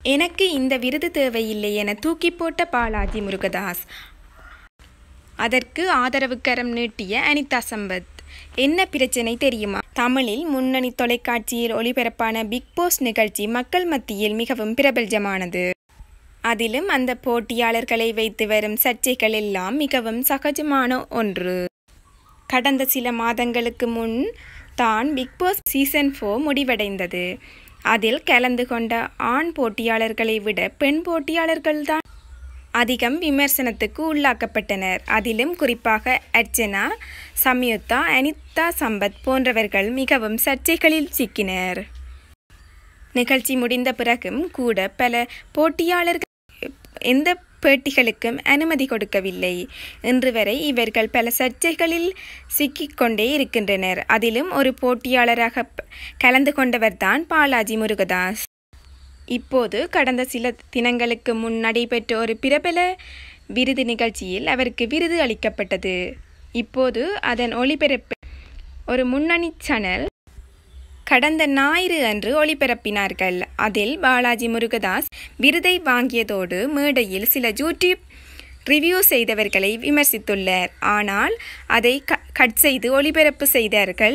எனக்கு இந்த விருது தேவையில்லை என தூக்கி போட்ட பாலாஜி முருகதாஸ் அதற்கு ஆதரவு கரம் நீட்டிய அனிதா சம்பத் என்ன பிரச்சனை தெரியுமா தமிழில் முன்னணி தொலைக்காட்சியில் ஒளிபரப்பான பிக் பாஸ் நிகழ்ச்சி மக்கள் மத்தியில் மிகவும் பிரபல்யமானது அதிலும் அந்த போட்டியாளர்களை வைத்து வரும் சர்ச்சைகள் எல்லாம் மிகவும் சகஜமான ஒன்று கடந்த சில மாதங்களுக்கு முன் தான் பிக் பாஸ் சீசன் ஃபோர் முடிவடைந்தது அதில் கலந்து கொண்ட ஆண் போட்டியாளர்களை விட பெண் போட்டியாளர்கள்தான் அதிகம் விமர்சனத்துக்கு உள்ளாக்கப்பட்டனர் அதிலும் குறிப்பாக அர்ச்சனா சம்யுக்தா அனிதா சம்பத் போன்றவர்கள் மிகவும் சர்ச்சைகளில் சிக்கினர் நிகழ்ச்சி முடிந்த பிறகும் கூட பல போட்டியாளர்கள் எந்த பேட்டிகளுக்கும் அனுமதி கொடுக்கவில்லை இன்று வரை இவர்கள் பல சர்ச்சைகளில் சிக்கிக்கொண்டே இருக்கின்றனர் அதிலும் ஒரு போட்டியாளராக ப- கலந்து கொண்டவர்தான் பாலாஜி முருகதாஸ் இப்போது கடந்த சில தினங்களுக்கு முன் நடைபெற்ற ஒரு பிரபல விருது நிகழ்ச்சியில் அவருக்கு விருது அளிக்கப்பட்டது இப்போது அதன் ஒளிபரப்பு ஒரு முன்னணி சேனல் கடந்த ஞாயிறு அன்று ஒளிபரப்பினார்கள் அதில் பாலாஜி முருகதாஸ் விருதை வாங்கியதோடு மேடையில் சில யூடியூப் ரிவ்யூ செய்தவர்களை விமர்சித்துள்ளார் ஆனால் அதை க- கட் செய்து ஒளிபரப்பு செய்தார்கள்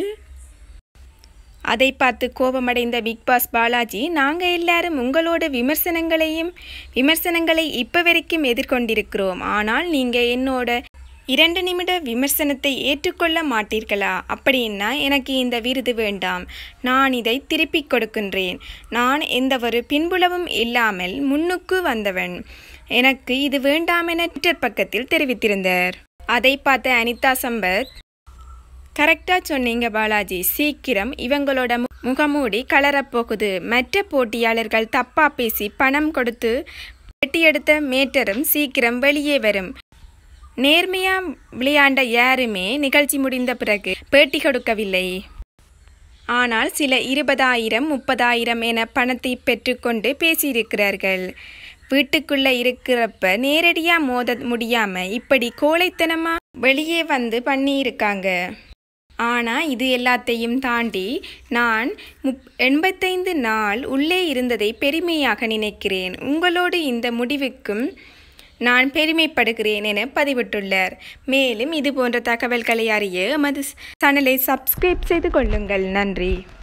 அதை பார்த்து கோபமடைந்த பிக் பாஸ் பாலாஜி நாங்க எல்லாரும் உங்களோட விமர்சனங்களையும் விமர்சனங்களை இப்ப வரைக்கும் எதிர்கொண்டிருக்கிறோம் ஆனால் நீங்க என்னோட இரண்டு நிமிட விமர்சனத்தை ஏற்றுக்கொள்ள மாட்டீர்களா அப்படின்னா எனக்கு இந்த விருது வேண்டாம் நான் இதை திருப்பிக் கொடுக்கின்றேன் நான் எந்த ஒரு பின்புலமும் இல்லாமல் முன்னுக்கு வந்தவன் எனக்கு இது வேண்டாம் என ட்விட்டர் பக்கத்தில் தெரிவித்திருந்தார் அதை பார்த்த அனிதா சம்பத் கரெக்டாக சொன்னீங்க பாலாஜி சீக்கிரம் இவங்களோட மு- முகமூடி கலரப்போகுது மற்ற போட்டியாளர்கள் தப்பா பேசி பணம் கொடுத்து வெட்டியெடுத்த மேட்டரும் சீக்கிரம் வெளியே வரும் நேர்மையா விளையாண்ட யாருமே நிகழ்ச்சி முடிந்த பிறகு பேட்டி கொடுக்கவில்லை ஆனால் சில இருபதாயிரம் முப்பதாயிரம் என பணத்தை பெற்றுக்கொண்டு பேசியிருக்கிறார்கள் வீட்டுக்குள்ள இருக்கிறப்ப நேரடியா மோத முடியாம இப்படி கோழைத்தனமா வெளியே வந்து பண்ணியிருக்காங்க ஆனா இது எல்லாத்தையும் தாண்டி நான் முப் எண்பத்தைந்து நாள் உள்ளே இருந்ததை பெருமையாக நினைக்கிறேன் உங்களோடு இந்த முடிவுக்கும் நான் பெருமைப்படுகிறேன் என பதிவிட்டுள்ளார் மேலும் இது போன்ற தகவல்களை அறிய எமது சேனலை சப்ஸ்கிரைப் செய்து கொள்ளுங்கள் நன்றி